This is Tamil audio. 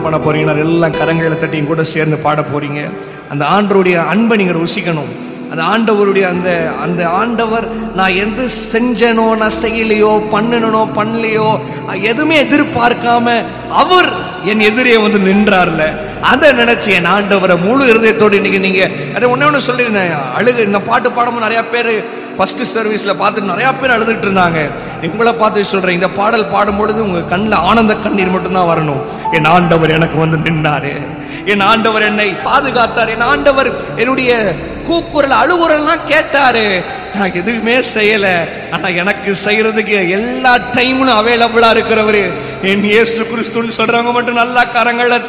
பண்ண போறீங்கன்னா எல்லாம் கரங்களை தட்டி என் கூட சேர்ந்து பாட போறீங்க அந்த ஆண்டவருடைய அன்பை நீங்க ருசிக்கணும் அந்த ஆண்டவருடைய அந்த அந்த ஆண்டவர் நான் எது செஞ்சனோ நான் செய்யலையோ பண்ணனோ பண்ணலையோ எதுவுமே எதிர்பார்க்காம அவர் என் எதிரே வந்து நின்றார்ல அதை நினைச்சு என் ஆண்டவரை முழு இருதயத்தோடு இன்னைக்கு நீங்க அதை ஒண்ணே ஒன்று சொல்லியிருந்தேன் அழுகு இந்த பாட்டு பாடும்போது நிறைய பேர் ஃபர்ஸ்ட் சர்வீஸ்ல பார்த்து நிறைய பேர் அழுதுட்டு இருந்தாங்க உங்களை பார்த்து சொல்றேன் இந்த பாடல் பாடும் பொழுது உங்க கண்ணில் ஆனந்த கண்ணீர் மட்டும்தான் வரணும் என் ஆண்டவர் எனக்கு வந்து நின்றாரு என் ஆண்டவர் என்னை பாதுகாத்தார் என் ஆண்டவர் என்னுடைய கூக்குரல் அழுகுரல்லாம் கேட்டாரு நான் எதுவுமே செய்யல ஆனா எனக்கு செய்யறதுக்கு எல்லா டைமும் அவைலபிளா இருக்கிறவரு என் இயேசு கிறிஸ்துன்னு சொல்றவங்க மட்டும் நல்லா கரங்களை